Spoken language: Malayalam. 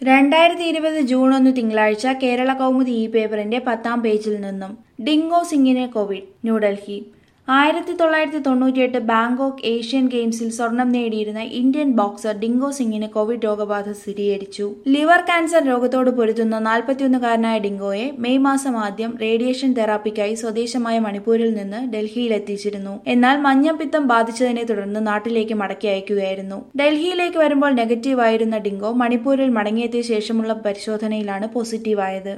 രണ്ടായിരത്തി ഇരുപത് ജൂൺ ഒന്ന് തിങ്കളാഴ്ച കേരള കൗമുദി ഇ പേപ്പറിന്റെ പത്താം പേജിൽ നിന്നും ഡിങ്കോ സിംഗിന് കോവിഡ് ന്യൂഡൽഹി ആയിരത്തി തൊള്ളായിരത്തി തൊണ്ണൂറ്റിയെട്ട് ബാങ്കോക്ക് ഏഷ്യൻ ഗെയിംസിൽ സ്വർണം നേടിയിരുന്ന ഇന്ത്യൻ ബോക്സർ ഡിങ്കോ സിംഗിന് കോവിഡ് രോഗബാധ സ്ഥിരീകരിച്ചു ലിവർ ക്യാൻസർ രോഗത്തോട് പൊരുതുന്ന നാൽപ്പത്തിയൊന്നുകാരനായ ഡിങ്കോയെ മെയ് മാസം ആദ്യം റേഡിയേഷൻ തെറാപ്പിക്കായി സ്വദേശമായ മണിപ്പൂരിൽ നിന്ന് ഡൽഹിയിൽ എത്തിച്ചിരുന്നു എന്നാൽ മഞ്ഞപ്പിത്തം ബാധിച്ചതിനെ തുടർന്ന് നാട്ടിലേക്ക് മടക്കി അയക്കുകയായിരുന്നു ഡൽഹിയിലേക്ക് വരുമ്പോൾ നെഗറ്റീവ് ആയിരുന്ന ഡിങ്കോ മണിപ്പൂരിൽ മടങ്ങിയെത്തിയ ശേഷമുള്ള പരിശോധനയിലാണ് പോസിറ്റീവായത്